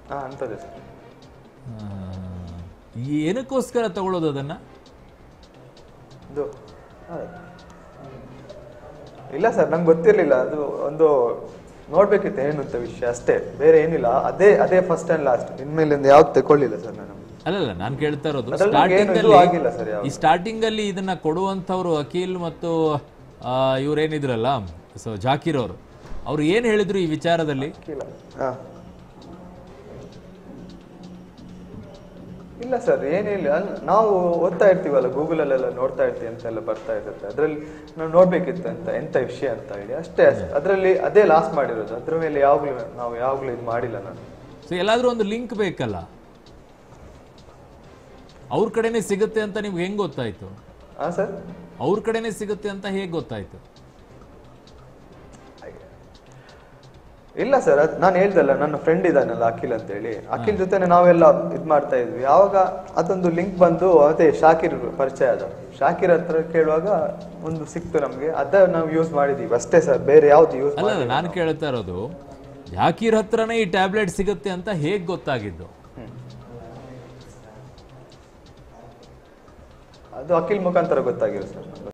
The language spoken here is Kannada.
ಹಾಂ ಅಂಥದ್ದೇ ಸರ್ ಆ, ಏನಕ್ಕೋಸ್ಕರ ತಗೊಳ್ಳೋದು ಅದನ್ನ ಇದು ಹಾ. ಇಲ್ಲ ಸರ್ ನಂಗೆ ಗೊತ್ತಿರಲಿಲ್ಲ ಅದು ಒಂದು ನೋಡ್ಬೇಕಿತ್ತು ಏನು ಅಂತ ವಿಷಯ ಅಷ್ಟೇ ಬೇರೆ ಏನಿಲ್ಲ ಅದೇ ಅದೇ ಫಸ್ಟ್ ಆ್ಯಂಡ್ ಲಾಸ್ಟ್ ಇನ್ಮೇಲಿಂದ ಯಾವ್ದು ತಗೊಳ್ಳಿಲ್ಲ ಸರ್ ನಾನು ಅಲ್ಲಲ್ಲ ನಾನು ಕೇಳ್ತಾ ಇರೋದು ಅದ್ರಲ್ಲಿ ಸ್ಟಾರ್ಟಿಂಗ್ ಏನು ಇದು ಅಲ್ಲಿ ಆಗಿಲ್ಲ ಸರ್ ಯಾವ್ದು. ಈ ಸ್ಟಾರ್ಟಿಂಗ್ ಅಲ್ಲಿ ಇದನ್ನ ಕೊಡುವಂಥವ್ರು ಅಖಿಲ್ ಮತ್ತು ಆ, ಇವ್ರೇನಿದ್ರಲ್ಲ ಸೊ ಜಾಕೀರ್ ಅವರು ಅವ್ರು ಏನ್ ಹೇಳಿದ್ರು ಈ ವಿಚಾರದಲ್ಲಿ ಇಲ್ಲ ಹಾ. ಇಲ್ಲ ಸರ್ ಏನಿಲ್ಲ ಅಲ್ಲ, ನಾವು ಓದ್ತಾ ಇರ್ತೀವಲ್ಲ ಗೂಗಲಲ್ಲೆಲ್ಲ ನೋಡ್ತಾ ಇರ್ತೀವಿ ಅಂತೆಲ್ಲ ಬರ್ತಾ ಇರುತ್ತೆ ಅದರಲ್ಲಿ ನಾವು ನೋಡ್ಬೇಕಿತ್ತು ಅಂತ ಎಂತ ವಿಷಯ ಅಂತ ಹೇಳಿ ಅಷ್ಟೇ ಅದರಲ್ಲಿ ಅದೇ ಲಾಸ್ಟ್ ಮಾಡಿರೋದು ಅದ್ರ ಮೇಲೆ ಯಾವಾಗಲೂ ನಾವು ಯಾವಾಗಲೂ ಇದು ಮಾಡಿಲ್ಲ ನಾನು ಸೊ ಎಲ್ಲಾದ್ರೂ ಒಂದು ಲಿಂಕ್ ಬೇಕಲ್ಲ ಅವ್ರ ಕಡೆನೇ ಸಿಗುತ್ತೆ ಅಂತ ನಿಮ್ಗೆ ಹೆಂಗ್ ಗೊತ್ತಾಯ್ತು ಹಾಂ ಸರ್ ಅವ್ರ ಕಡೆನೇ ಸಿಗುತ್ತೆ ಅಂತ ಹೇಗೆ ಗೊತ್ತಾಯ್ತು ಇಲ್ಲ ಸರ್ ಅದ್ ನಾನು ಹೇಳ್ದಲ್ಲ ನನ್ನ ಫ್ರೆಂಡ್ ಇದ್ದಾನಲ್ಲ ಅಖಿಲ್ ಅಂತ ಹೇಳಿ ಅಖಿಲ್ ಜೊತೆನೆ ನಾವೆಲ್ಲ ಇದ್ ಮಾಡ್ತಾ ಇದ್ವಿ ಯಾವಾಗ ಅದೊಂದು ಲಿಂಕ್ ಬಂದು ಅದೇ ಶಾಕಿರ್ ಪರಿಚಯ ಅದ ಶಾಕಿರ್ ಹತ್ರ ಕೇಳುವಾಗ ಒಂದು ಸಿಕ್ತು ನಮ್ಗೆ ಅದ ನಾವು ಯೂಸ್ ಮಾಡಿದೀವಿ ಅಷ್ಟೇ ಸರ್ ಬೇರೆ ಯಾವ್ದು ಯೂಸ್ ಅಲ್ಲ ನಾನು ಕೇಳ್ತಾ ಇರೋದು ಜಾಕೀರ್ ಹತ್ರನೇ ಈ ಟ್ಯಾಬ್ಲೆಟ್ ಸಿಗುತ್ತೆ ಅಂತ ಹೇಗ್ ಗೊತ್ತಾಗಿದ್ದು ಅದು ಅಖಿಲ್ ಮುಖಾಂತರ ಗೊತ್ತಾಗಿರೋ ಸರ್